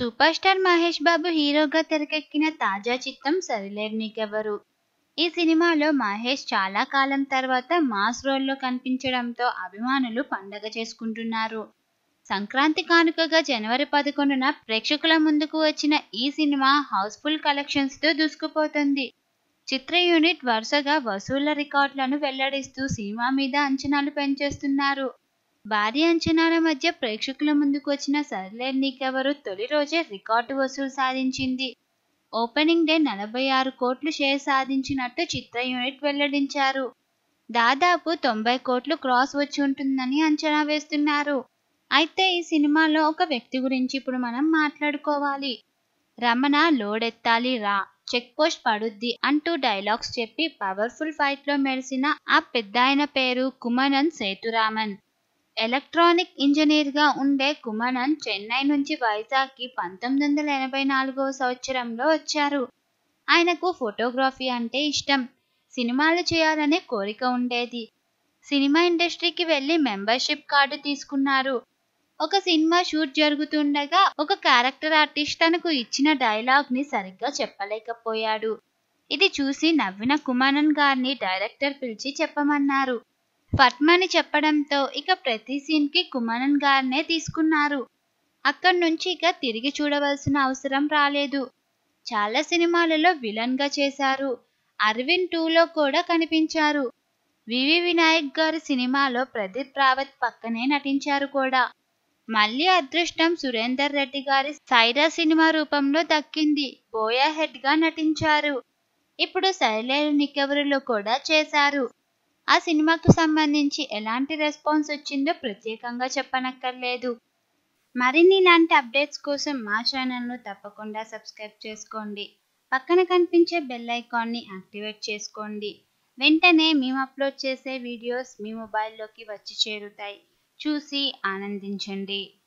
super star Mahesh బాబు హీరోగా తెరకెక్కిన తాజా చిత్రం సరిలేరు నీకెవరు ఈ సినిమాలో మహేష్ చాలా కాలం తర్వాత మాస్ రోల్లో కనిపించడంతో అభిమానులు పండగ చేసుకుంటున్నారు సంక్రాంతి కానుకగా జనవరి పదకొండున ప్రేక్షకుల ముందుకు వచ్చిన ఈ సినిమా హౌస్ఫుల్ కలెక్షన్స్తో దూసుకుపోతుంది చిత్ర యూనిట్ వరుసగా వసూళ్ల రికార్డులను వెల్లడిస్తూ సినిమా మీద అంచనాలు పెంచేస్తున్నారు భారీ అంచనాల మధ్య ప్రేక్షకుల ముందుకు వచ్చిన సర్లేర్ నీకెవరు తొలి రోజే రికార్డు వసూలు సాధించింది ఓపెనింగ్ డే నలభై ఆరు కోట్లు షేర్ సాధించినట్టు చిత్ర యూనిట్ వెల్లడించారు దాదాపు తొంభై కోట్లు క్రాస్ వచ్చి ఉంటుందని అంచనా వేస్తున్నారు అయితే ఈ సినిమాలో ఒక వ్యక్తి గురించి ఇప్పుడు మనం మాట్లాడుకోవాలి రమణ లోడెత్తాలి రా చెక్ పోస్ట్ పడుద్ది అంటూ డైలాగ్స్ చెప్పి పవర్ఫుల్ ఫైట్ లో మెరిసిన ఆ పెద్ద ఆయన పేరు కుమనన్ సేతురామన్ ఎలక్ట్రానిక్ ఇంజనీర్ గా ఉండే కుమనన్ చెన్నై నుంచి వైజాగ్ కి పంతొమ్మిది వందల ఎనభై నాలుగవ సంవత్సరంలో వచ్చారు ఆయనకు ఫోటోగ్రఫీ అంటే ఇష్టం సినిమాలు చేయాలనే కోరిక ఉండేది సినిమా ఇండస్ట్రీకి వెళ్ళి మెంబర్షిప్ కార్డు తీసుకున్నారు ఒక సినిమా షూట్ జరుగుతుండగా ఒక క్యారెక్టర్ ఆర్టిస్ట్ తనకు ఇచ్చిన డైలాగ్ ని సరిగ్గా చెప్పలేకపోయాడు ఇది చూసి నవ్విన కుమారన్ గారిని డైరెక్టర్ పిలిచి చెప్పమన్నారు ఫట్మని చెప్పడంతో ఇక ప్రతి సీన్ కి కుమారన్ గారినే తీసుకున్నారు అక్కడి నుంచి ఇక తిరిగి చూడవలసిన అవసరం రాలేదు చాలా సినిమాలలో విలన్ గా చేశారు అరవింద్ టూలో కూడా కనిపించారు వివి వినాయక్ గారి సినిమాలో ప్రదీప్ రావత్ పక్కనే నటించారు కూడా మళ్ళీ అదృష్టం సురేందర్ రెడ్డి గారి సైరా సినిమా రూపంలో దక్కింది బోయా హెడ్ గా నటించారు ఇప్పుడు సైలేరు నికెవరులో కూడా చేశారు ఆ సినిమాకు సంబంధించి ఎలాంటి రెస్పాన్స్ వచ్చిందో ప్రత్యేకంగా చెప్పనక్కర్లేదు మరిన్ని ఇలాంటి అప్డేట్స్ కోసం మా ఛానల్ను తప్పకుండా సబ్స్క్రైబ్ చేసుకోండి పక్కన కనిపించే బెల్ ఐకాన్ని యాక్టివేట్ చేసుకోండి వెంటనే మేము అప్లోడ్ చేసే వీడియోస్ మీ మొబైల్లోకి వచ్చి చేరుతాయి చూసి ఆనందించండి